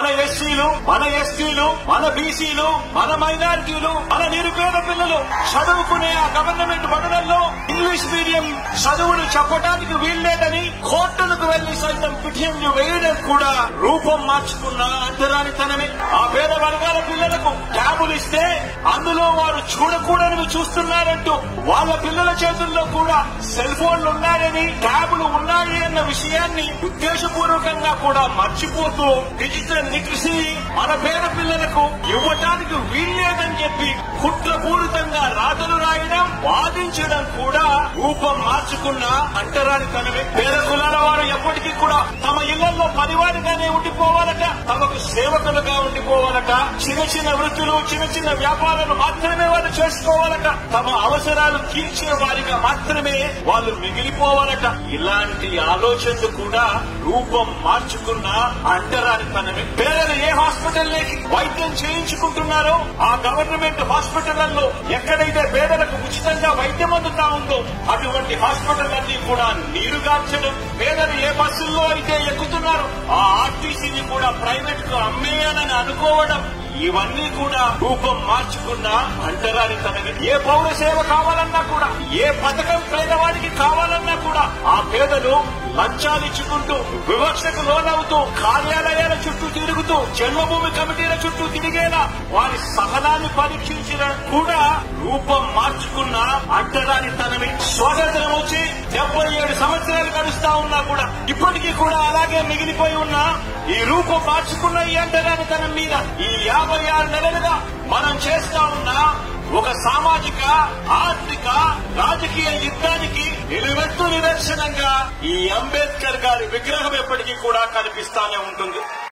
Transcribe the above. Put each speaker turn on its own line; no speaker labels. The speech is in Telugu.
మన ఎస్సీలు మన ఎస్టీలు మన బీసీలు మన మైనారిటీలు మన నిరుపేద పిల్లలు చదువుకునే ఆ గవర్నమెంట్ బడులలో ఇంగ్లీష్ మీడియం చదువులు చెప్పడానికి వీల్లేదని కోర్టులకు వెళ్లి సైతం పిటిషన్లు వేయడం కూడా రూపం మార్చుకున్న అంతరానితనమే ఆ పేద వర్గాల పిల్లలకు ట్యాబులు ఇస్తే అందులో వారు చూడకూడనివి చూస్తున్నారంటూ వాళ్ళ పిల్లల చేతుల్లో కూడా సెల్ ఫోన్లు ఉన్నాయని ట్యాబులు ఉన్నాయి అన్న విషయాన్ని ఉద్దేశపూర్వకంగా కూడా మర్చిపోతూ డిజిటల్ లిటరసీ మన పేద పిల్లలకు ఇవ్వటానికి వీల్లేదని చెప్పి కుట్రపూరితంగా రాతలు రాయడం వాదించడం కూడా రూపం మార్చుకున్న అంటరానితనమే పేద కులాల వారు ఎప్పటికీ కూడా తమ ఇళ్లలో పనివారిగానే ఉండిపోవాలట తమకు సేవకులుగా ఉండిపోవాలట చిన్న చిన్న వృత్తులు చిన్న చిన్న వ్యాపారాలు మాత్రమే వాళ్ళు చేసుకోవాలట తమ అవసరాలు తీర్చే వారిగా మాత్రమే వాళ్ళు మిగిలిపోవాలట ఇలాంటి ఆలోచనలు కూడా రూపం మార్చుకున్న అంటరానితనమే పేదలు ఏ హాస్పిటల్లోకి వైద్యం చేయించుకుంటున్నారో ఆ గవర్నమెంట్ హాస్పిటళ్లలో ఎక్కడైతే పేదలకు ఉచితంగా వైద్యం అందుతా ఉందో అటువంటి హాస్పిటల్లన్నీ కూడా నీరుగార్చడం పేదలు ఏ బస్సుల్లో అయితే ఎక్కుతున్నారు ఆ ఆర్టీసీని కూడా ప్రైవేట్ కు అమ్మేయాలని అనుకోవడం ఇవన్నీ కూడా రూపం మార్చుకున్న అంటరానితనమే ఏ పౌర సేవ కావాలన్నా కూడా ఏ పథకం పేదవాడికి కావాలన్నా కూడా ఆ పేదలు లంచాలిచ్చుకుంటూ వివక్షకు లోనవుతూ కార్యాలయాల చుట్టూ తిరుగుతూ జన్మభూమి కమిటీల చుట్టూ తిరిగేలా వారి సహనాన్ని పరీక్షించిన కూడా రూపం మార్చుకున్న అంటరానితనమే స్వాతంత్రం వచ్చి డెబ్బై ఏడు సంవత్సరాలు గడుస్తా ఉన్నా కూడా ఇప్పటికీ కూడా అలాగే మిగిలిపోయి ఉన్న ఈ రూపం మార్చుకున్న ఈ అంటరానితనం మీద ఈ యాభై ఆరు నెలలుగా మనం చేస్తా ఉన్న ఒక సామాజిక ఆర్థిక రాజకీయ యుద్ధానికి నిలువెత్తు నిదర్శనంగా ఈ అంబేద్కర్ గారి విగ్రహం ఎప్పటికీ కూడా కనిపిస్తానే ఉంటుంది